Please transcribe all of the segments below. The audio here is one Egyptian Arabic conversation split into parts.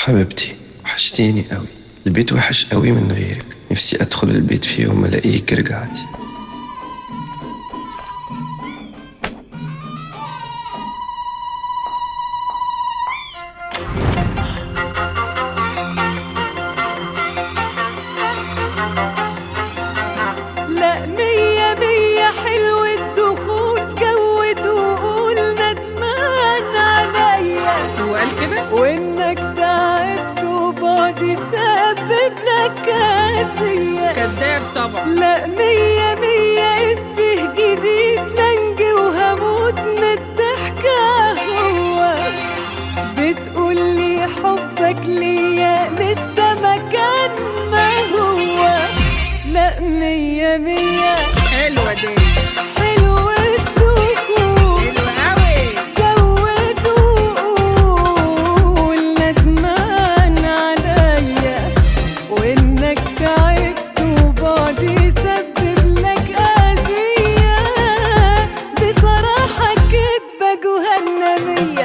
حبيبتي وحشتيني قوي البيت وحش قوي من غيرك نفسي ادخل البيت في يوم الاقيك رجعتي لا مية مية حلو الدخول جود وقول ندمان عليا هو قال كده؟ وانك تعبت وبعدي سبب لك اذية كذاب طبعا لا مية مية افه جديد لنجي وهموت من الضحكة هو بتقولي حبك ليا لسه مكان ما هو لا مية مية حلوة دي حلو الدخول حلوة قوي جود وقول ندمان عليا وانك تعبت وبعدي سبب لك اذية بصراحة كدبة جهنمية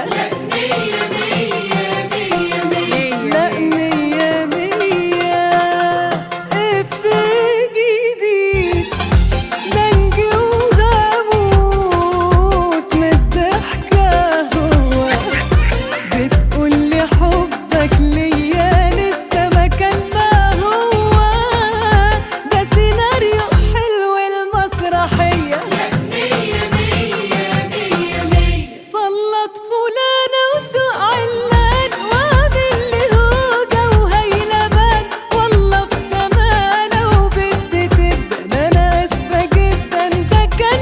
لا مية مية اف جديد لنجي وهموت من الضحكة هو بتقولي حبك ليا لسه مكان ما هو ده سيناريو حلو المسرحية صلت فلانة وسوق علان وعامل لي هوجة وهيلمان والله في زمانة وبنت تبقى أنا آسفة جدا ده كان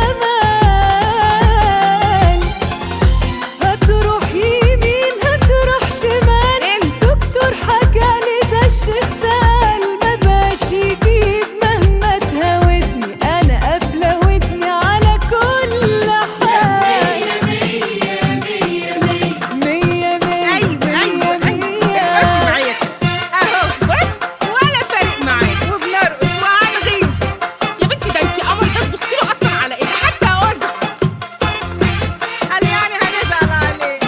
زمان هتروح يمين هتروح شمال دكتور حكالي ده الشيخ ده ما باش يجيب مهما تهاودني انا قافله ودني على كل حال مية مية ايوه ايوه مية ايوه مية ارقصي معايا كده. اهو بص ولا فارق معايا وبنرقص وهنغيظ يا بنتي ده انتي قمر ده تبصي له اصلا على ايه حتى وزع قال يعني هنزعل عليه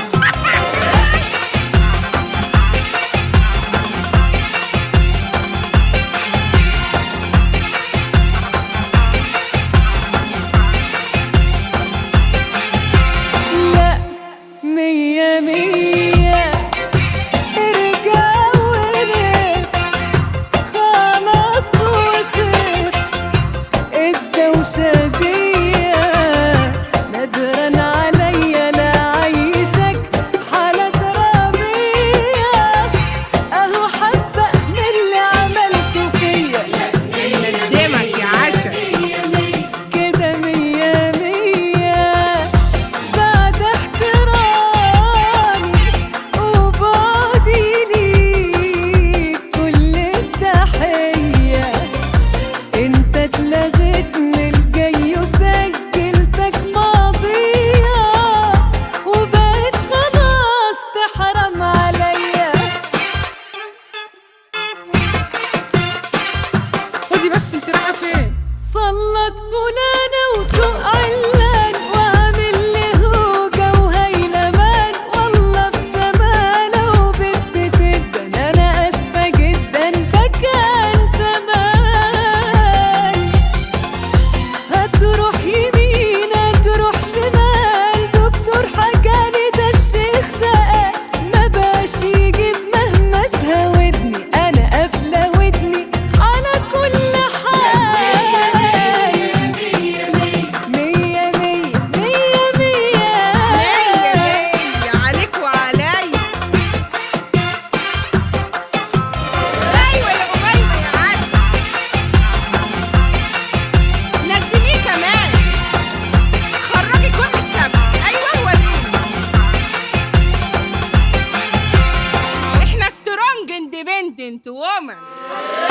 لا مية مية ارجع ولف خلاص وخف الدوشة دي ندرا عليا لا عيشك حالة درامية اهو حبة من اللي عملته فيا ندمك يا عسل كده مية مية بعد احترامي وبعدي ليك كل التحية انت اتلغيت من الجاي وسجلتك ماضية وبقيت خلاص تحرم عليا خدي بس انت رايحه فين صلت فلانة وسوق علان وعامل لي هوجة وهيلمان والله في زمانة وبنت تبان أنا آسفة جدا ده كان زمان هتروح يمين هتروح شمال دكتور حكالي ده الشيخ ده قال ما باش يجيب مهما تهاودني أنا قافلة ودني على كل حال مية مية مية مية مية مية عليك وعليا ايوه يا اميمه يا عسل ندميه كمان خرجي كل الكبد ايوه وريني احنا سترونج اندبندنت وومن